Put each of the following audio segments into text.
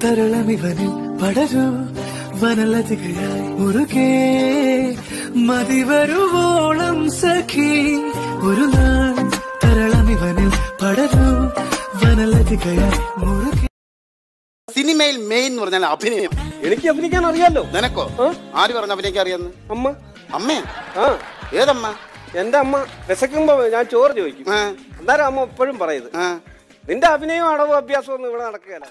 തരളമിവനിൽ പടരൂ വനലതികയായി മുറുകെ മതിവരുവോളം സഖി ഒരു നാൾ തരളമിവനിൽ പടരൂ വനലതികയായി മുറുകെ സിനിമയിൽ മെയിൻ എന്ന് പറഞ്ഞാൽ അഭിനയം എനിക്ക് അഭിനയിക്കാൻ അറിയാലോ നിനക്കോ ആ? ആര് പറഞ്ഞു അഭിനയിക്കാൻ അറിയാന്ന് അമ്മ അമ്മേ ആ ഏതമ്മ എന്റെ അമ്മ വിശക്കുമ്പോ ഞാൻ ചോറ് ചോദിക്കും ആ, അന്നേരം അമ്മ എപ്പോഴും പറയുന്നത് ആ. നിന്റെ അഭിനയവും അടവും അഭ്യാസവും ഒന്നും ഇവിടെ നടക്കുകയല്ല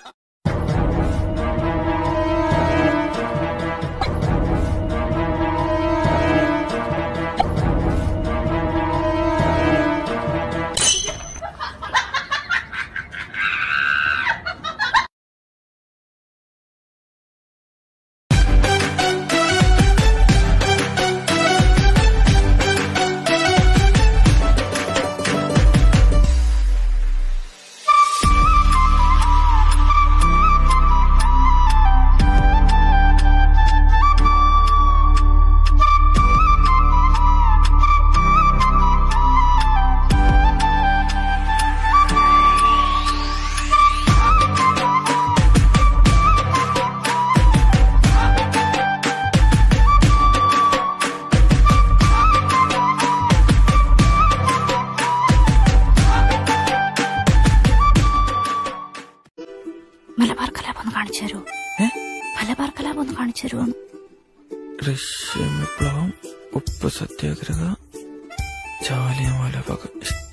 മലബാർ കലാപം ഒന്ന് കാണിച്ചു തരുമോ മലബാർ കലാപം ഒന്ന് കാണിച്ചു തരുമോ റഷ്യൻ വിപ്ലവം ഉപ്പ് സത്യാഗ്രഹ ജാലിയൻവാല ബാഗ്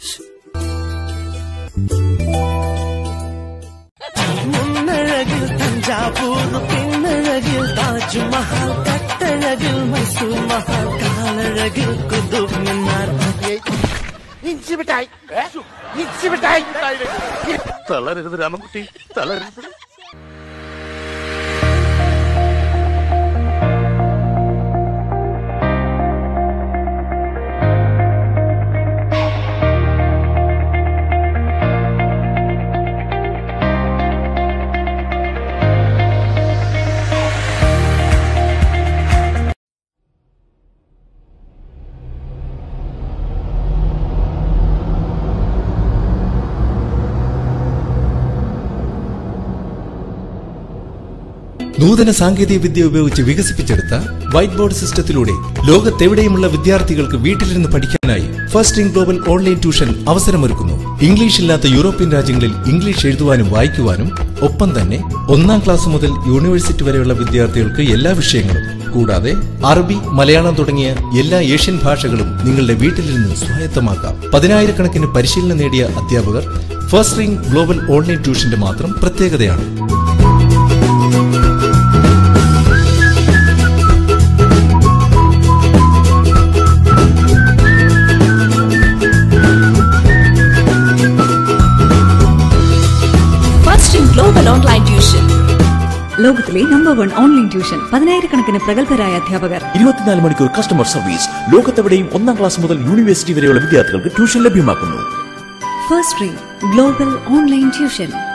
മുന്നഴകിൽ തഞ്ചാവൂർ പിന്നഴകിൽ താജ്മഹൽ കട്ടഴകിൽ മൈസൂർ മഹൽ കാലഴകിൽ കുതുബ് മിനാർ തളരരുത് രാമൻകുട്ടി തളരരുത് നൂതന സാങ്കേതിക വിദ്യ ഉപയോഗിച്ച് വികസിപ്പിച്ചെടുത്ത വൈറ്റ് ബോർഡ് സിസ്റ്റത്തിലൂടെ ലോകത്തെവിടെയുമുള്ള വിദ്യാർത്ഥികൾക്ക് വീട്ടിലിരുന്ന് പഠിക്കാനായി first in global online tuition അവസരമൊരുക്കുന്നു ഇംഗ്ലീഷ് ഇല്ലാത്ത യൂറോപ്യൻ രാജ്യങ്ങളിൽ ഇംഗ്ലീഷ് എഴുതുവാനും വായിക്കുവാനും ഒപ്പം തന്നെ ഒന്നാം ക്ലാസ് മുതൽ യൂണിവേഴ്സിറ്റി വരെയുള്ള വിദ്യാർത്ഥികൾക്ക് എല്ലാ വിഷയങ്ങളും കൂടാതെ അറബി മലയാളം തുടങ്ങിയ എല്ലാ ഏഷ്യൻ ഭാഷകളും നിങ്ങളുടെ വീട്ടിലിരുന്ന് സ്വായത്തമാക്കാം പതിനായിരക്കണക്കിന് പരിശീലനം നേടിയ അധ്യാപകർ ഫസ്റ്റ് റിംഗ് ഗ്ലോബൽ ഓൺലൈൻ ട്യൂഷന്റെ മാത്രം പ്രത്യേകതയാണ് first in global online tuition ലോകത്തിലെ നമ്പർ വൺ ഓൺലൈൻ ട്യൂഷൻ പതിനായിരക്കണക്കിന് പ്രഗത്ഭരായ അധ്യാപകർ ഇരുപത്തിനാല് മണിക്കൂർ കസ്റ്റമർ സർവീസ് ലോകത്തെവിടെയും ഒന്നാം ക്ലാസ് മുതൽ യൂണിവേഴ്സിറ്റി വരെയുള്ള വിദ്യാർത്ഥികൾക്ക് ട്യൂഷൻ ലഭ്യമാക്കുന്നു first ray global online tuition